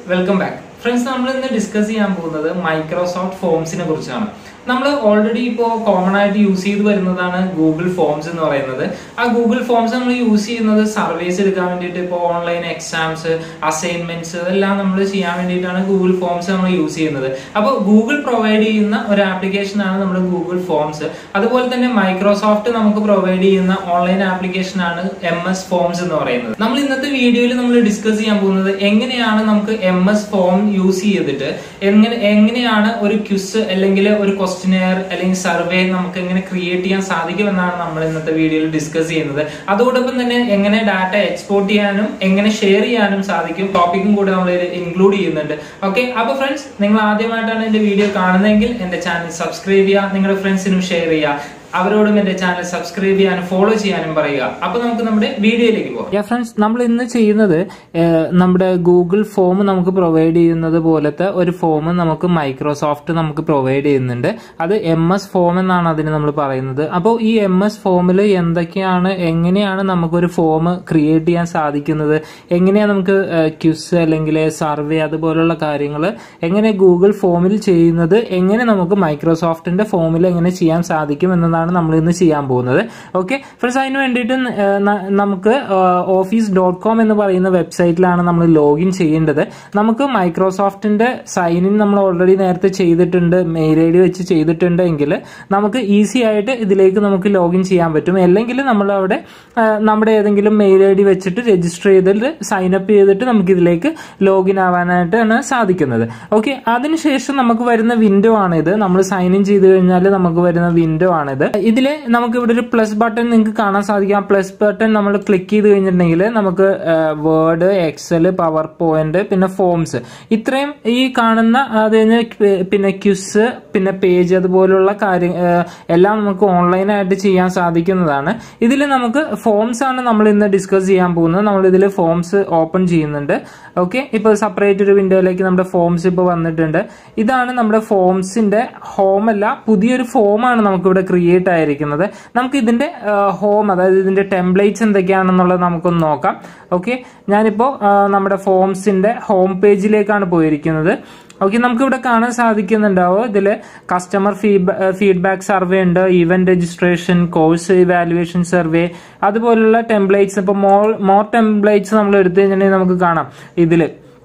welcome back friends നമ്മൾ ഇന്ന് discuss ചെയ്യാൻ പോകുന്നത് മൈക്രോസോഫ്റ്റ് ഫോംസിനെ കുറിച്ചാണ് നമ്മൾ ഓൾറെഡി ഇപ്പോൾ കോമൺ ആയിട്ട് യൂസ് ചെയ്ത് വരുന്നതാണ് ഗൂഗിൾ ഫോംസ് എന്ന് പറയുന്നത് ആ ഗൂഗിൾ ഫോംസ് നമ്മൾ യൂസ് ചെയ്യുന്നത് സർവേസ് എടുക്കാൻ വേണ്ടിയിട്ട് ഇപ്പോൾ ഓൺലൈൻ എക്സാംസ് അസൈൻമെന്റ്സ് ഇതെല്ലാം നമ്മൾ ചെയ്യാൻ വേണ്ടിയിട്ടാണ് ഗൂഗിൾ ഫോംസ് നമ്മൾ യൂസ് ചെയ്യുന്നത് അപ്പോൾ ഗൂഗിൾ പ്രൊവൈഡ് ചെയ്യുന്ന ഒരു ആപ്ലിക്കേഷൻ ആണ് നമ്മുടെ ഗൂഗിൾ ഫോംസ് അതുപോലെ തന്നെ മൈക്രോസോഫ്റ്റ് നമുക്ക് പ്രൊവൈഡ് ചെയ്യുന്ന ഓൺലൈൻ ആപ്ലിക്കേഷൻ ആണ് എം എസ് ഫോംസ് എന്ന് പറയുന്നത് നമ്മൾ ഇന്നത്തെ വീഡിയോയിൽ നമ്മൾ ഡിസ്കസ് ചെയ്യാൻ പോകുന്നത് എങ്ങനെയാണ് നമുക്ക് എം എസ് ഫോം യൂസ് ചെയ്തിട്ട് എങ്ങനെ എങ്ങനെയാണ് ഒരു ക്യുസ് അല്ലെങ്കിൽ ഒരു ക്വസ്റ്റിനെയർ അല്ലെങ്കിൽ സർവേ നമുക്ക് എങ്ങനെ ക്രിയേറ്റ് ചെയ്യാൻ സാധിക്കുമെന്നാണ് നമ്മൾ ഇന്നത്തെ വീഡിയോയിൽ ഡിസ്കസ് ചെയ്യുന്നത് അതോടൊപ്പം തന്നെ എങ്ങനെ ഡാറ്റ എക്സ്പോർട്ട് ചെയ്യാനും എങ്ങനെ ഷെയർ ചെയ്യാനും സാധിക്കും ടോപ്പിക്കും കൂടെ നമ്മൾ ഇൻക്ലൂഡ് ചെയ്യുന്നുണ്ട് ഓക്കെ അപ്പൊ ഫ്രണ്ട്സ് നിങ്ങൾ ആദ്യമായിട്ടാണ് എന്റെ വീഡിയോ കാണുന്നതെങ്കിൽ എന്റെ ചാനൽ സബ്സ്ക്രൈബ് ചെയ്യുക നിങ്ങളുടെ ഫ്രണ്ട്സിനും ഷെയർ ചെയ്യുക അവരോടും എന്റെ ചാനൽ സബ്സ്ക്രൈബ് ചെയ്യാനും ഫോളോ ചെയ്യാനും പറയുക അപ്പൊ നമുക്ക് നമ്മുടെ വീഡിയോയിലേക്ക് പോകാം ഫ്രണ്ട്സ് നമ്മൾ ഇന്ന് ചെയ്യുന്നത് ഏഹ്, നമ്മുടെ ഗൂഗിൾ ഫോം നമുക്ക് പ്രൊവൈഡ് ചെയ്യുന്നത് പോലത്തെ ഒരു ഫോം നമുക്ക് മൈക്രോസോഫ്റ്റ് നമുക്ക് പ്രൊവൈഡ് ചെയ്യുന്നുണ്ട് അത് എം എസ് ഫോം എന്നാണ് അതിന് നമ്മൾ പറയുന്നത് അപ്പോൾ ഈ എം എസ് ഫോമിൽ എന്തൊക്കെയാണ് എങ്ങനെയാണ് നമുക്കൊരു ഫോം ക്രിയേറ്റ് ചെയ്യാൻ സാധിക്കുന്നത് എങ്ങനെയാണ് നമുക്ക് ക്യുസ് അല്ലെങ്കിൽ സർവേ അതുപോലുള്ള കാര്യങ്ങൾ എങ്ങനെ ഗൂഗിൾ ഫോമിൽ ചെയ്യുന്നത് എങ്ങനെ നമുക്ക് മൈക്രോസോഫ്റ്റിന്റെ ഫോമിൽ എങ്ങനെ ചെയ്യാൻ സാധിക്കും എന്നതാണ് നമ്മൾ ഇന്ന് ചെയ്യാൻ പോകുന്നത് ഓക്കെ ഫ്രണ്ട്സ് അതിന് വേണ്ടിയിട്ട് ഏഹ്, ന- നമുക്ക് ഓഫീസ് ഡോട്ട് കോം എന്ന് പറയുന്ന വെബ്സൈറ്റിലാണ് നമ്മൾ ലോഗിൻ ചെയ്യേണ്ടത് നമുക്ക് മൈക്രോസോഫ്റ്റിന്റെ സൈൻ ഇൻ നമ്മൾ ഓൾറെഡി നേരത്തെ ചെയ്തിട്ടുണ്ട് മെയിൽ ഐ ഡി വെച്ച് ചെയ്തിട്ടുണ്ട് എങ്കിൽ നമുക്ക് ഈസി ആയിട്ട് ഇതിലേക്ക് നമുക്ക് ലോഗിൻ ചെയ്യാൻ പറ്റും അല്ലെങ്കിൽ നമ്മൾ അവിടെ ആ, നമ്മുടെ ഏതെങ്കിലും മെയിൽ ഐ ഡി വെച്ചിട്ട് രജിസ്റ്റർ ചെയ്തിട്ട് സൈൻ അപ്പ് ചെയ്തിട്ട് നമുക്ക് ഇതിലേക്ക് ലോഗിൻ ആവാനായിട്ടാണ് സാധിക്കുന്നത് ഓക്കെ അതിനുശേഷം നമുക്ക് വരുന്ന വിൻഡോ ആണിത് നമ്മൾ സൈൻ ഇൻ ചെയ്ത് കഴിഞ്ഞാൽ നമുക്ക് വരുന്ന വിൻഡോ ആണിത് ഇതിൽ നമുക്ക് ഇവിടെ ഒരു പ്ലസ് ബട്ടൺ നിങ്ങൾക്ക് കാണാൻ സാധിക്കും ആ പ്ലസ് ബട്ടൺ നമ്മൾ ക്ലിക്ക് ചെയ്ത് കഴിഞ്ഞിട്ടുണ്ടെങ്കിൽ നമുക്ക് വേർഡ് എക്സൽ പവർ പോയിന്റ് പിന്നെ ഫോംസ് ഇത്രയും ഈ കാണുന്ന അത് കഴിഞ്ഞ് പിന്നെ ക്യുസ് പിന്നെ പേജ് അതുപോലുള്ള കാര്യം ഏഹ്, എല്ലാം നമുക്ക് ഓൺലൈനായിട്ട് ചെയ്യാൻ സാധിക്കുന്നതാണ് ഇതിൽ നമുക്ക് ഫോംസ് ആണ് നമ്മൾ ഇന്ന് ഡിസ്കസ് ചെയ്യാൻ പോകുന്നത് നമ്മൾ ഇതിൽ ഫോംസ് ഓപ്പൺ ചെയ്യുന്നുണ്ട് ഓക്കെ ഇപ്പോൾ സെപ്പറേറ്റ് ഒരു വിൻഡോയിലേക്ക് നമ്മുടെ ഫോംസ് ഇപ്പോൾ വന്നിട്ടുണ്ട് ഇതാണ് നമ്മുടെ ഫോംസിന്റെ ഹോം അല്ല പുതിയൊരു ഫോമാണ് നമുക്ക് ഇവിടെ ക്രിയേറ്റ് ആയിരിക്കുന്നത് നമുക്ക് ഇതിന്റെ ഹോം അതായത് ഇതിന്റെ ടെംപ്ലേറ്റ്സ് എന്തൊക്കെയാണെന്നുള്ളത് നമുക്കൊന്ന് നോക്കാം ഓക്കെ ഞാനിപ്പോൾ ആ, നമ്മുടെ ഫോംസിന്റെ ഹോം പേജിലേക്കാണ് പോയിരിക്കുന്നത് ഓക്കെ നമുക്ക് ഇവിടെ കാണാൻ സാധിക്കുന്നുണ്ടാവും ഇതിൽ കസ്റ്റമർ ഫീഡ്ബാക്ക് സർവേ ഉണ്ട് event registration course evaluation survey അതുപോലുള്ള ടെംപ്ലേറ്റ്സ് ഇപ്പോൾ മോർ മോർ ടെംപ്ലേറ്റ്സ് നമ്മൾ എടുത്തു കഴിഞ്ഞിട്ടുണ്ടെങ്കിൽ നമുക്ക് കാണാം ഇതിൽ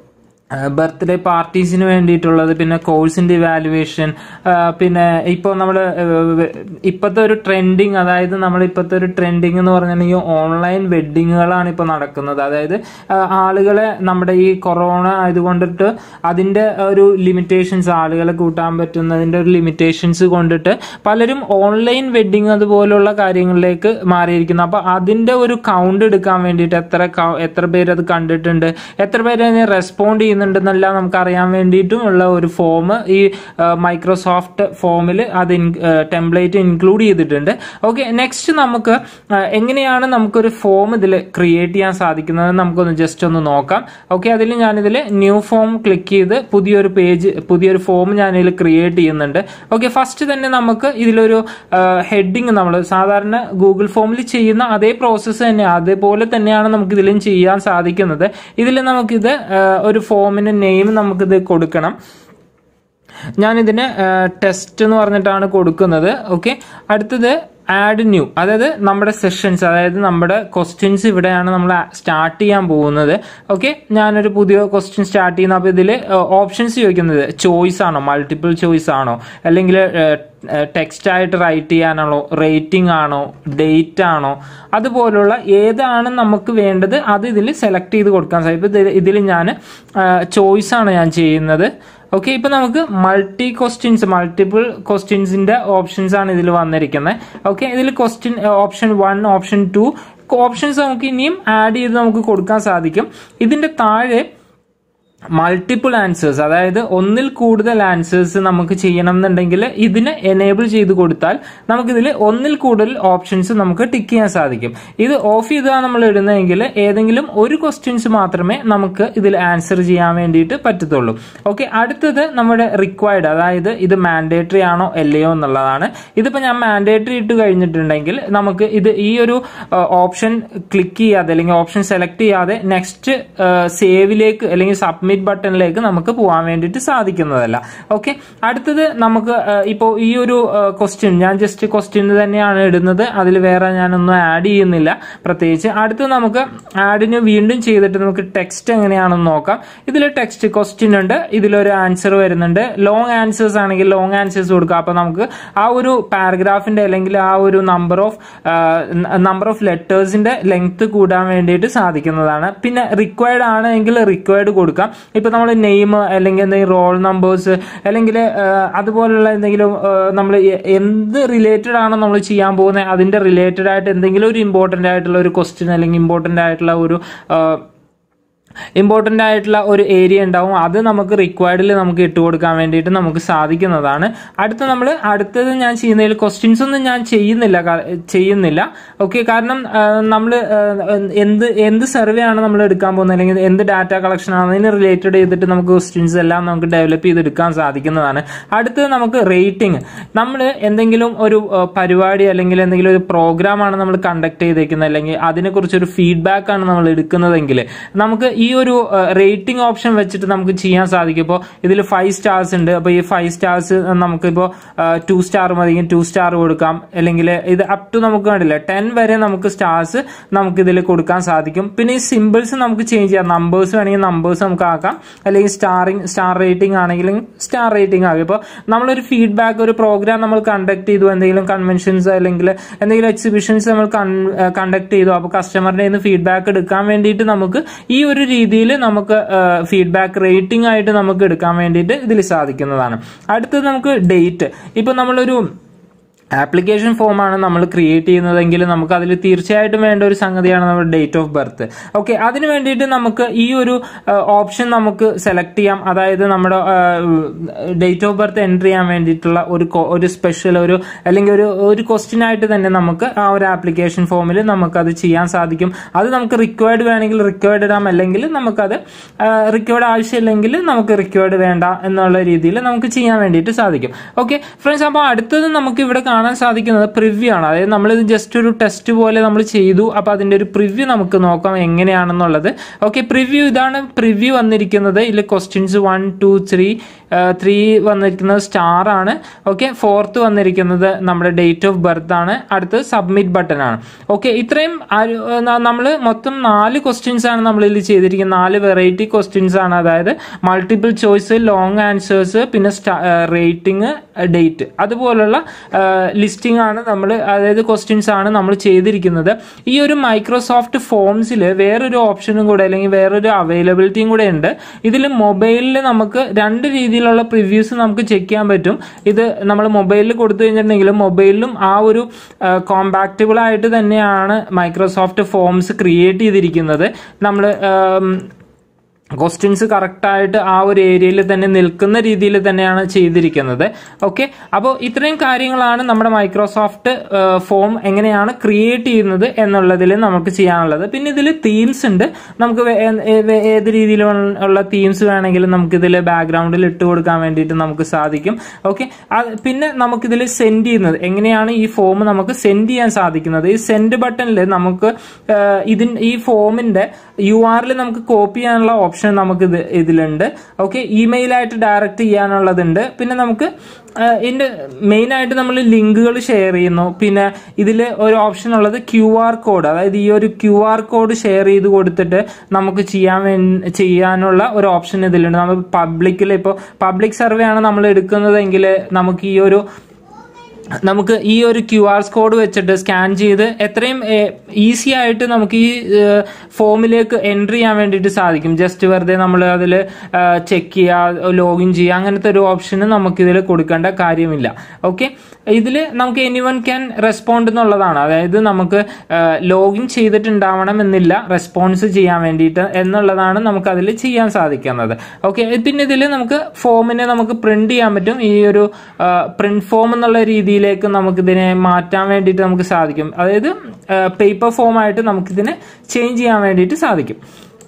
ബർത്ത്ഡേ പാർട്ടീസിന് വേണ്ടിയിട്ടുള്ളത് പിന്നെ കോഴ്സിന്റെ ഇവാലുവേഷൻ പിന്നെ ഇപ്പോൾ നമ്മൾ ഇപ്പോഴത്തെ ഒരു ട്രെൻഡിങ് അതായത് നമ്മൾ ഇപ്പോഴത്തെ ഒരു ട്രെൻഡിങ് എന്ന് പറഞ്ഞിട്ടുണ്ടെങ്കിൽ ഓൺലൈൻ വെഡ്ഡിങ്ങുകളാണ് ഇപ്പോൾ നടക്കുന്നത് അതായത് ആ, ആളുകളെ നമ്മുടെ ഈ കൊറോണ ആയതുകൊണ്ടിട്ട് അതിന്റെ ഒരു ലിമിറ്റേഷൻസ് ആളുകളെ കൂട്ടാൻ പറ്റുന്നതിന്റെ ഒരു ലിമിറ്റേഷൻസ് കൊണ്ടിട്ട് പലരും ഓൺലൈൻ വെഡ്ഡിങ് അതുപോലുള്ള കാര്യങ്ങളിലേക്ക് മാറിയിരിക്കുന്നു അപ്പൊ അതിന്റെ ഒരു കൗണ്ട് എടുക്കാൻ വേണ്ടിയിട്ട് എത്ര കൗ- എത്ര പേര് അത് കണ്ടിട്ടുണ്ട് എത്ര പേര് അതിനെ റെസ്പോണ്ട് ചെയ്യുന്നുണ്ടെന്നെല്ലാം നമുക്ക് അറിയാൻ വേണ്ടിയിട്ടും ഉള്ള ഒരു ഫോം ഈ മൈക്രോസോഫ്റ്റ് ഫോമിൽ അത് ടെംപ്ലേറ്റ് ഇൻക്ലൂഡ് ചെയ്തിട്ടുണ്ട് ഓക്കെ നെക്സ്റ്റ് നമുക്ക് ആ, എങ്ങനെയാണ് നമുക്കൊരു ഫോം ഇതിൽ ക്രിയേറ്റ് ചെയ്യാൻ സാധിക്കുന്നത് നമുക്കൊന്ന് ജസ്റ്റ് ഒന്ന് നോക്കാം ഓക്കെ അതിൽ ഞാനിതിൽ ന്യൂ ഫോം ക്ലിക്ക് ചെയ്ത് പുതിയൊരു പേജ് പുതിയൊരു ഫോം ഞാനിതിൽ ക്രിയേറ്റ് ചെയ്യുന്നുണ്ട് ഓക്കെ ഫസ്റ്റ് തന്നെ നമുക്ക് ഇതിലൊരു ഹെഡിങ് നമ്മൾ സാധാരണ ഗൂഗിൾ ഫോമിൽ ചെയ്യുന്ന അതേ പ്രോസസ്സ് തന്നെ അതേപോലെ തന്നെയാണ് നമുക്ക് ഇതിലും ചെയ്യാൻ സാധിക്കുന്നത് ഇതിൽ നമുക്കിത് ആ, ഒരു ഫോമിന് നെയിം നമുക്കിത് കൊടുക്കണം ഞാനിതിന് ടെസ്റ്റ് എന്ന് പറഞ്ഞിട്ടാണ് കൊടുക്കുന്നത് ഓക്കെ അടുത്തത് ആഡ് ന്യൂ അതായത് നമ്മുടെ സെഷൻസ് അതായത് നമ്മുടെ ക്വസ്റ്റ്യൻസ് ഇവിടെയാണ് നമ്മൾ സ്റ്റാർട്ട് ചെയ്യാൻ പോകുന്നത് ഓക്കെ ഞാനൊരു പുതിയ ക്വസ്റ്റ്യൻ സ്റ്റാർട്ട് ചെയ്യുന്ന അപ്പോൾ ഇതിൽ ഓപ്ഷൻസ് ചോദിക്കുന്നത് ചോയ്സ് ആണോ മൾട്ടിപ്പിൾ ചോയ്സ് ആണോ അല്ലെങ്കിൽ ടെക്സ്റ്റ് ആയിട്ട് റൈറ്റ് ചെയ്യാനാണോ റേറ്റിംഗ് ആണോ ഡേറ്റ് ആണോ അതുപോലുള്ള ഏതാണ് നമുക്ക് വേണ്ടത് അത് ഇതിൽ സെലക്ട് ചെയ്ത് കൊടുക്കാൻ സാധിക്കും ഇപ്പൊ ഇതിൽ ഞാൻ ചോയ്സ് ആണ് ഞാൻ ചെയ്യുന്നത് ഓക്കെ ഇപ്പൊ നമുക്ക് മൾട്ടി ക്വസ്റ്റ്യൻസ് മൾട്ടിപ്പിൾ ക്വസ്റ്റ്യൻസിന്റെ ഓപ്ഷൻസ് ആണ് ഇതിൽ വന്നിരിക്കുന്നത് ഓക്കെ ഇതിൽ question option one option two options നമുക്ക് ഇനിയും ആഡ് ചെയ്ത് നമുക്ക് കൊടുക്കാൻ സാധിക്കും ഇതിന്റെ താഴെ മൾട്ടിപ്പിൾ ആൻസേഴ്സ് അതായത് ഒന്നിൽ കൂടുതൽ ആൻസേഴ്സ് നമുക്ക് ചെയ്യണം എന്നുണ്ടെങ്കിൽ ഇതിനെ എനേബിൾ ചെയ്ത് കൊടുത്താൽ നമുക്കിതിൽ ഒന്നിൽ കൂടുതൽ ഓപ്ഷൻസ് നമുക്ക് ടിക്ക് ചെയ്യാൻ സാധിക്കും ഇത് ഓഫ് ചെയ്താണ് നമ്മൾ ഇടുന്നതെങ്കിൽ ഏതെങ്കിലും ഒരു ക്വസ്റ്റ്യൻസ് മാത്രമേ നമുക്ക് ഇതിൽ ആൻസർ ചെയ്യാൻ വേണ്ടിയിട്ട് പറ്റത്തുള്ളൂ ഓക്കെ അടുത്തത് നമ്മുടെ റിക്വയർഡ് അതായത് ഇത് മാൻഡേറ്ററി ആണോ അല്ലയോ എന്നുള്ളതാണ് ഇതിപ്പോൾ ഞാൻ മാൻഡേറ്ററി ഇട്ട് കഴിഞ്ഞിട്ടുണ്ടെങ്കിൽ നമുക്ക് ഇത് ഈ ഒരു ഓപ്ഷൻ ക്ലിക്ക് ചെയ്യാതെ അല്ലെങ്കിൽ ഓപ്ഷൻ സെലക്ട് ചെയ്യാതെ നെക്സ്റ്റ് സേവിലേക്ക് അല്ലെങ്കിൽ സബ്മിറ്റ് സബ്മിറ്റ് ബട്ടണിലേക്ക് നമുക്ക് പോകാൻ വേണ്ടിയിട്ട് സാധിക്കുന്നതല്ല ഓക്കെ അടുത്തത് നമുക്ക് ഇപ്പോൾ ഈ ഒരു ക്വസ്റ്റ്യൻ ഞാൻ ജസ്റ്റ് ക്വസ്റ്റ്യൻ തന്നെയാണ് ഇടുന്നത് അതിൽ വേറെ ഞാനൊന്നും ആഡ് ചെയ്യുന്നില്ല പ്രത്യേകിച്ച് അടുത്ത് നമുക്ക് ആഡിന് വീണ്ടും ചെയ്തിട്ട് നമുക്ക് ടെക്സ്റ്റ് എങ്ങനെയാണെന്ന് നോക്കാം ഇതിൽ ടെക്സ്റ്റ് ക്വസ്റ്റ്യൻ ഉണ്ട് ഇതിലൊരു ആൻസർ വരുന്നുണ്ട് ലോങ് ആൻസേഴ്സ് ആണെങ്കിൽ ലോങ് ആൻസേഴ്സ് കൊടുക്കാം അപ്പൊ നമുക്ക് ആ ഒരു പാരഗ്രാഫിന്റെ അല്ലെങ്കിൽ ആ ഒരു നമ്പർ ഓഫ് നമ്പർ ഓഫ് ലെറ്റേഴ്സിന്റെ ലെങ്ത് കൂടാൻ വേണ്ടിയിട്ട് സാധിക്കുന്നതാണ് പിന്നെ റിക്വയർഡ് ആണെങ്കിൽ റിക്വയർഡ് കൊടുക്കാം ഇപ്പൊ നമ്മൾ നെയിം അല്ലെങ്കിൽ എന്തെങ്കിലും റോൾ നമ്പേഴ്സ് അല്ലെങ്കിൽ അതുപോലുള്ള എന്തെങ്കിലും നമ്മൾ എന്ത് റിലേറ്റഡ് ആണോ നമ്മൾ ചെയ്യാൻ പോകുന്നത് അതിന്റെ റിലേറ്റഡ് ആയിട്ട് എന്തെങ്കിലും ഒരു ഇമ്പോർട്ടന്റ് ആയിട്ടുള്ള ഒരു ക്വസ്റ്റ്യൻ അല്ലെങ്കിൽ ഇമ്പോർട്ടന്റ് ആയിട്ടുള്ള ഒരു ഇമ്പോർട്ടൻ്റ് ആയിട്ടുള്ള ഒരു ഏരിയ ഉണ്ടാവും അത് നമുക്ക് റിക്വയർഡിൽ നമുക്ക് ഇട്ട് കൊടുക്കാൻ വേണ്ടിയിട്ട് നമുക്ക് സാധിക്കുന്നതാണ് അടുത്ത നമ്മൾ അടുത്തത് ഞാൻ ചെയ്യുന്നതിൽ ക്വസ്റ്റ്യൻസ് ഒന്നും ഞാൻ ചെയ്യുന്നില്ല ചെയ്യുന്നില്ല ഓക്കെ കാരണം നമ്മൾ എന്ത് എന്ത് സർവേ ആണ് നമ്മൾ എടുക്കാൻ പോകുന്നത് അല്ലെങ്കിൽ എന്ത് ഡാറ്റ കളക്ഷൻ ആണ് അതിന് റിലേറ്റഡ് ചെയ്തിട്ട് നമുക്ക് ക്വസ്റ്റ്യൻസ് എല്ലാം നമുക്ക് ഡെവലപ്പ് ചെയ്തെടുക്കാൻ സാധിക്കുന്നതാണ് അടുത്തത് നമുക്ക് റേറ്റിംഗ് നമ്മൾ എന്തെങ്കിലും ഒരു പരിപാടി അല്ലെങ്കിൽ എന്തെങ്കിലും ഒരു പ്രോഗ്രാം ആണ് നമ്മൾ കണ്ടക്ട് ചെയ്തേക്കുന്നത് അല്ലെങ്കിൽ അതിനെക്കുറിച്ച് ഒരു ഫീഡ്ബാക്ക് ആണ് നമ്മൾ എടുക്കുന്നതെങ്കിൽ നമുക്ക് ഈ ഒരു റേറ്റിംഗ് ഓപ്ഷൻ വെച്ചിട്ട് നമുക്ക് ചെയ്യാൻ സാധിക്കും ഇപ്പോൾ ഇതിൽ ഫൈവ് സ്റ്റാർസ് ഉണ്ട് അപ്പോൾ ഈ ഫൈവ് സ്റ്റാർസ് നമുക്കിപ്പോൾ ടു സ്റ്റാർ മതിയെങ്കിൽ ടു സ്റ്റാർ കൊടുക്കാം അല്ലെങ്കിൽ ഇത് അപ് ടു നമുക്ക് കണ്ടില്ല ടെൻ വരെ നമുക്ക് സ്റ്റാർസ് നമുക്ക് ഇതിൽ കൊടുക്കാൻ സാധിക്കും പിന്നെ ഈ സിമ്പിൾസ് നമുക്ക് ചേഞ്ച് ചെയ്യാം നമ്പേഴ്സ് വേണമെങ്കിൽ നമ്പേഴ്സ് നമുക്ക് ആക്കാം അല്ലെങ്കിൽ സ്റ്റാറിങ് സ്റ്റാർ റേറ്റിംഗ് ആണെങ്കിലും സ്റ്റാർ റേറ്റിംഗ് ആകും ഇപ്പോൾ നമ്മളൊരു ഫീഡ്ബാക്ക് ഒരു പ്രോഗ്രാം നമ്മൾ കണ്ടക്ട് ചെയ്തു എന്തെങ്കിലും കൺവെൻഷൻസ് അല്ലെങ്കിൽ എന്തെങ്കിലും എക്സിബിഷൻസ് നമ്മൾ കണ്ടക്ട് ചെയ്തു അപ്പോൾ കസ്റ്റമറിന്റെ നിന്ന് ഫീഡ്ബാക്ക് എടുക്കാൻ വേണ്ടിയിട്ട് നമുക്ക് ഈ ഒരു രീതിയിൽ നമുക്ക് ഫീഡ്ബാക്ക് റേറ്റിംഗ് ആയിട്ട് നമുക്ക് എടുക്കാൻ വേണ്ടിയിട്ട് ഇതിൽ സാധിക്കുന്നതാണ് അടുത്തത് നമുക്ക് ഡേറ്റ് ഇപ്പൊ നമ്മളൊരു ആപ്ലിക്കേഷൻ ഫോമാണ് നമ്മൾ ക്രിയേറ്റ് ചെയ്യുന്നതെങ്കിൽ നമുക്ക് അതിൽ തീർച്ചയായിട്ടും വേണ്ട ഒരു സംഗതിയാണ് നമ്മുടെ ഡേറ്റ് ഓഫ് ബർത്ത് ഓക്കെ അതിന് വേണ്ടിയിട്ട് നമുക്ക് ഈ ഒരു ഓപ്ഷൻ നമുക്ക് സെലക്ട് ചെയ്യാം അതായത് നമ്മുടെ ഡേറ്റ് ഓഫ് ബർത്ത് എൻട്രി ചെയ്യാൻ വേണ്ടിയിട്ടുള്ള ഒരു ഒരു സ്പെഷ്യൽ ഒരു അല്ലെങ്കിൽ ഒരു ഒരു ക്വസ്റ്റ്യൻ ആയിട്ട് തന്നെ നമുക്ക് ആ ഒരു ആപ്ലിക്കേഷൻ ഫോമിൽ നമുക്ക് അത് ചെയ്യാൻ സാധിക്കും അത് നമുക്ക് റിക്വയർഡ് വേണമെങ്കിൽ റിക്വയർഡ് ഇടാം അല്ലെങ്കിൽ നമുക്കത് റിക്വയർഡ് ആവശ്യമില്ലെങ്കിൽ നമുക്ക് റിക്വയർഡ് വേണ്ട എന്നുള്ള രീതിയിൽ നമുക്ക് ചെയ്യാൻ വേണ്ടിയിട്ട് സാധിക്കും ഓക്കെ ഫ്രണ്ട്സ് അപ്പോൾ അടുത്തത് നമുക്ക് ഇവിടെ കാണാൻ സാധിക്കുന്നത് പ്രിവ്യൂ ആണ് അതായത് നമ്മളിത് ജസ്റ്റ് ഒരു ടെസ്റ്റ് പോലെ നമ്മൾ ചെയ്തു അപ്പോൾ അതിൻ്റെ ഒരു പ്രിവ്യൂ നമുക്ക് നോക്കാം എങ്ങനെയാണെന്നുള്ളത് ഓക്കെ പ്രിവ്യൂ ഇതാണ് പ്രിവ്യൂ വന്നിരിക്കുന്നത് ഇതിൽ questions one two three three വന്നിരിക്കുന്നത് സ്റ്റാർ ആണ് ഓക്കെ ഫോർത്ത് വന്നിരിക്കുന്നത് നമ്മുടെ ഡേറ്റ് ഓഫ് ബർത്ത് ആണ് അടുത്തത് സബ്മിറ്റ് ബട്ടൺ ആണ് ഓക്കെ ഇത്രയും നമ്മൾ മൊത്തം നാല് ക്വസ്റ്റ്യൻസ് ആണ് നമ്മൾ ഇതിൽ ചെയ്തിരിക്കുന്നത് നാല് വെറൈറ്റി ക്വസ്റ്റ്യൻസ് ആണ് അതായത് മൾട്ടിപ്പിൾ ചോയ്സ് ലോങ് ആൻസേഴ്സ് പിന്നെ റേറ്റിംഗ് ഡേറ്റ് അതുപോലുള്ള ലിസ്റ്റിംഗ് ആണ് നമ്മൾ അതായത് ക്വസ്റ്റ്യൻസ് ആണ് നമ്മൾ ചെയ്തിരിക്കുന്നത് ഈ ഒരു മൈക്രോസോഫ്റ്റ് ഫോംസിൽ വേറൊരു ഓപ്ഷനും കൂടെ അല്ലെങ്കിൽ വേറൊരു അവൈലബിലിറ്റിയും കൂടെ ഉണ്ട് ഇതിൽ മൊബൈലിൽ നമുക്ക് രണ്ട് രീതിയിലുള്ള പ്രിവ്യൂസ് നമുക്ക് ചെക്ക് ചെയ്യാൻ പറ്റും ഇത് നമ്മൾ മൊബൈലിൽ കൊടുത്തു കഴിഞ്ഞിട്ടുണ്ടെങ്കിൽ മൊബൈലിലും ആ ഒരു കോമ്പാക്റ്റബിൾ ആയിട്ട് തന്നെയാണ് മൈക്രോസോഫ്റ്റ് ഫോംസ് ക്രിയേറ്റ് ചെയ്തിരിക്കുന്നത് നമ്മൾ ക്വസ്റ്റ്യൻസ് കറക്റ്റായിട്ട് ആ ഒരു ഏരിയയിൽ തന്നെ നിൽക്കുന്ന രീതിയിൽ തന്നെയാണ് ചെയ്തിരിക്കുന്നത് ഓക്കെ അപ്പോൾ ഇത്രയും കാര്യങ്ങളാണ് നമ്മുടെ മൈക്രോസോഫ്റ്റ് ഫോം എങ്ങനെയാണ് ക്രിയേറ്റ് ചെയ്യുന്നത് എന്നുള്ളതിൽ നമുക്ക് ചെയ്യാനുള്ളത് പിന്നെ ഇതിൽ തീംസ് ഉണ്ട് നമുക്ക് ഏത് രീതിയിലുള്ള തീംസ് വേണമെങ്കിലും നമുക്ക് ഇതിൽ ബാക്ക്ഗ്രൗണ്ടിൽ ഇട്ട് കൊടുക്കാൻ വേണ്ടിയിട്ട് നമുക്ക് സാധിക്കും ഓക്കെ പിന്നെ നമുക്കിതിൽ സെൻഡ് ചെയ്യുന്നത് എങ്ങനെയാണ് ഈ ഫോം നമുക്ക് സെൻഡ് ചെയ്യാൻ സാധിക്കുന്നത് ഈ സെൻഡ് ബട്ടണിൽ നമുക്ക് ഇതിൻ ഈ ഫോമിന്റെ യു ആറിൽ നമുക്ക് കോപ്പി ചെയ്യാനുള്ള ഓപ്ഷൻ നമുക്ക് ഇത് ഇതിലുണ്ട് ഓക്കെ ഇമെയിൽ ആയിട്ട് ഡയറക്റ്റ് ചെയ്യാനുള്ളതുണ്ട് പിന്നെ നമുക്ക് ഇതിന്റെ മെയിൻ ആയിട്ട് നമ്മൾ ലിങ്കുകൾ ഷെയർ ചെയ്യുന്നു പിന്നെ ഇതിൽ ഒരു ഓപ്ഷൻ ഉള്ളത് ക്യു ആർ കോഡ് അതായത് ഈ ഒരു ക്യു ആർ കോഡ് ഷെയർ ചെയ്ത് കൊടുത്തിട്ട് നമുക്ക് ചെയ്യാൻ വേണ്ടി ചെയ്യാനുള്ള ഒരു ഓപ്ഷൻ ഇതിലുണ്ട് നമ്മൾ പബ്ലിക്കിൽ ഇപ്പോൾ പബ്ലിക് സർവേ ആണ് നമ്മൾ എടുക്കുന്നതെങ്കിൽ നമുക്ക് ഈ ഒരു നമുക്ക് ഈ ഒരു ക്യു ആർ കോഡ് വെച്ചിട്ട് സ്കാൻ ചെയ്ത് എത്രയും ഈസി ആയിട്ട് നമുക്ക് ഈ ഫോമിലേക്ക് എൻട്രി ചെയ്യാൻ വേണ്ടിയിട്ട് സാധിക്കും ജസ്റ്റ് വെറുതെ നമ്മൾ അതിൽ ചെക്ക് ചെയ്യുക ലോഗിൻ ചെയ്യുക അങ്ങനത്തെ ഒരു ഓപ്ഷന് നമുക്ക് ഇതിൽ കൊടുക്കേണ്ട കാര്യമില്ല ഓക്കെ ഇതിൽ നമുക്ക് എനി വൺ ക്യാൻ റെസ്പോണ്ട് എന്നുള്ളതാണ് അതായത് നമുക്ക് ലോഗിൻ ചെയ്തിട്ടുണ്ടാവണം എന്നില്ല റെസ്പോൺസ് ചെയ്യാൻ വേണ്ടിയിട്ട് എന്നുള്ളതാണ് നമുക്ക് അതിൽ ചെയ്യാൻ സാധിക്കുന്നത് ഓക്കെ പിന്നെ ഇതിൽ നമുക്ക് ഫോമിനെ നമുക്ക് പ്രിന്റ് ചെയ്യാൻ പറ്റും ഈ ഒരു പ്രിന്റ് ഫോം എന്നുള്ള രീതിയിലേക്ക് നമുക്ക് ഇതിനെ മാറ്റാൻ വേണ്ടിയിട്ട് നമുക്ക് സാധിക്കും അതായത് പേപ്പർ ഫോം ആയിട്ട് നമുക്കിതിനെ ചേഞ്ച് ചെയ്യാൻ വേണ്ടിയിട്ട് സാധിക്കും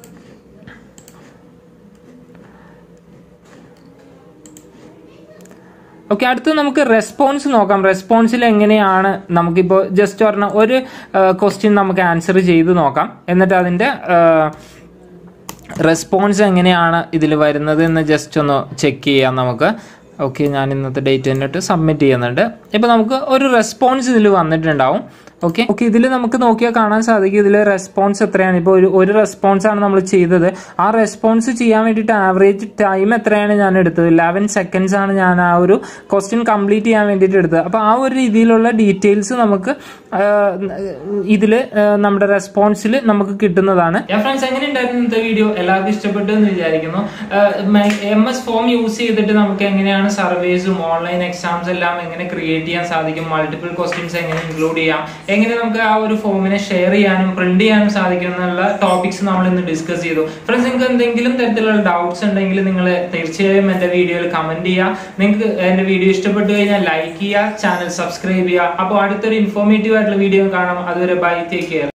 ഓക്കെ അടുത്ത് നമുക്ക് റെസ്പോൺസ് നോക്കാം റെസ്പോൺസിൽ എങ്ങനെയാണ് നമുക്കിപ്പോൾ ജസ്റ്റ് പറഞ്ഞ ഒരു ക്വസ്റ്റ്യൻ നമുക്ക് ആൻസർ ചെയ്ത് നോക്കാം എന്നിട്ട് അതിന്റെ റെസ്പോൺസ് എങ്ങനെയാണ് ഇതിൽ വരുന്നത് എന്ന് ജസ്റ്റ് ഒന്ന് ചെക്ക് ചെയ്യാം നമുക്ക് ഓക്കെ ഞാൻ ഇന്നത്തെ ഡേറ്റ് തന്നിട്ട് സബ്മിറ്റ് ചെയ്യുന്നുണ്ട് ഇപ്പോൾ നമുക്ക് ഒരു റെസ്പോൺസ് ഇതിൽ വന്നിട്ടുണ്ടാവും ഓക്കെ ഓക്കെ ഇതിൽ നമുക്ക് നോക്കിയാൽ കാണാൻ സാധിക്കും ഇതിൽ റെസ്പോൺസ് എത്രയാണ് ഇപ്പോൾ ഒരു ഒരു റെസ്പോൺസ് ആണ് നമ്മൾ ചെയ്തത് ആ റെസ്പോൺസ് ചെയ്യാൻ വേണ്ടിയിട്ട് ആവറേജ് ടൈം എത്രയാണ് ഞാൻ എടുത്തത് ലെവൻ സെക്കൻഡ്സ് ആണ് ഞാൻ ആ ഒരു ക്വസ്റ്റ്യൻ കംപ്ലീറ്റ് ചെയ്യാൻ വേണ്ടിയിട്ട് എടുത്തത് അപ്പോൾ ആ ഒരു രീതിയിലുള്ള ഡീറ്റെയിൽസ് നമുക്ക് ഇതിൽ നമ്മുടെ റെസ്പോൺസിൽ നമുക്ക് കിട്ടുന്നതാണ് ഫ്രണ്ട്സ് എങ്ങനെ ഉണ്ടായിരുന്നു ഇന്നത്തെ വീഡിയോ എല്ലാവർക്കും ഇഷ്ടപ്പെട്ടു എന്ന് വിചാരിക്കുന്നു എം എസ് ഫോം യൂസ് ചെയ്തിട്ട് നമുക്ക് എങ്ങനെയാണ് സർവേസും ഓൺലൈൻ എക്സാംസ് എല്ലാം എങ്ങനെ ക്രിയേറ്റ് ചെയ്യാൻ സാധിക്കും മൾട്ടിപ്പിൾ ക്വസ്റ്റ്യൻസ് എങ്ങനെ ഇൻക്ലൂഡ് ചെയ്യാം എങ്ങനെ നമുക്ക് ആ ഒരു ഫോമിനെ ഷെയർ ചെയ്യാനും പ്രിന്റ് ചെയ്യാനും സാധിക്കും എന്നുള്ള ടോപ്പിക്സ് നമ്മൾ ഇന്ന് ഡിസ്കസ് ചെയ്തു ഫ്രണ്ട്സ് നിങ്ങൾക്ക് എന്തെങ്കിലും തരത്തിലുള്ള ഡൗട്ട്സ് ഉണ്ടെങ്കിൽ നിങ്ങൾ തീർച്ചയായും എന്റെ വീഡിയോയിൽ കമന്റ് ചെയ്യുക നിങ്ങൾക്ക് എന്റെ വീഡിയോ ഇഷ്ടപ്പെട്ടു കഴിഞ്ഞാൽ ലൈക്ക് ചെയ്യുക ചാനൽ സബ്സ്ക്രൈബ് ചെയ്യുക അപ്പോൾ അടുത്തൊരു ഇൻഫോർമേറ്റീവ് ആയിട്ടുള്ള വീഡിയോ കാണാം അതുവരെ ബൈ ടേക്ക് കെയർ